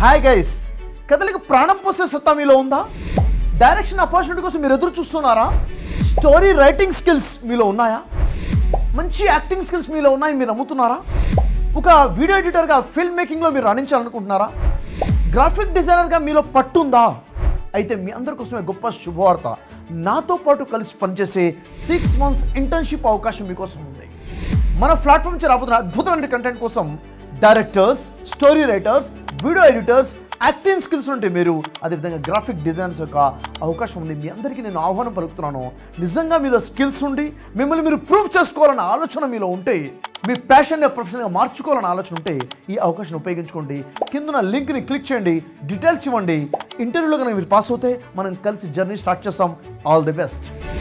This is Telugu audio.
హాయ్ గైస్ కథలకు ప్రాణం పోసే సత్తా మీలో ఉందా డైరెక్షన్ ఆపర్చునిటీ కోసం మీరు ఎదురు చూస్తున్నారా స్టోరీ రైటింగ్ స్కిల్స్ మీలో ఉన్నాయా మంచి యాక్టింగ్ స్కిల్స్ మీలో ఉన్నాయి మీరు నమ్ముతున్నారా ఒక వీడియో ఎడిటర్గా ఫిల్మ్ మేకింగ్లో మీరు రాణించాలనుకుంటున్నారా గ్రాఫిక్ డిజైనర్గా మీలో పట్టుందా అయితే మీ అందరి కోసమే గొప్ప శుభవార్త నాతో పాటు కలిసి పనిచేసే సిక్స్ మంత్స్ ఇంటర్న్షిప్ అవకాశం మీకోసం ఉంది మన ప్లాట్ఫామ్ నుంచి రాబోతున్న అద్భుతమైన కంటెంట్ కోసం directors story writers video editors acting skills ఉంటే మీరు అదేవిధంగా గ్రాఫిక్ డిజైన్స్ యొక్క అవకాశం ఉంది మీ అందరికీ నేను ఆహ్వానం పలుకుతున్నాను నిజంగా మీలో స్కిల్స్ ఉండి మిమ్మల్ని మీరు ప్రూవ్ చేసుకోవాలన్న ఆలోచన మీలో ఉంటే మీ ప్యాషన్ ప్రొఫెషనల్గా మార్చుకోవాలన్న ఆలోచన ఉంటే ఈ అవకాశం ఉపయోగించుకోండి కింద లింక్ని క్లిక్ చేయండి డీటెయిల్స్ ఇవ్వండి ఇంటర్వ్యూలో కనుక మీరు పాస్ అవుతే మనం కలిసి జర్నీ స్టార్ట్ చేస్తాం ఆల్ ది బెస్ట్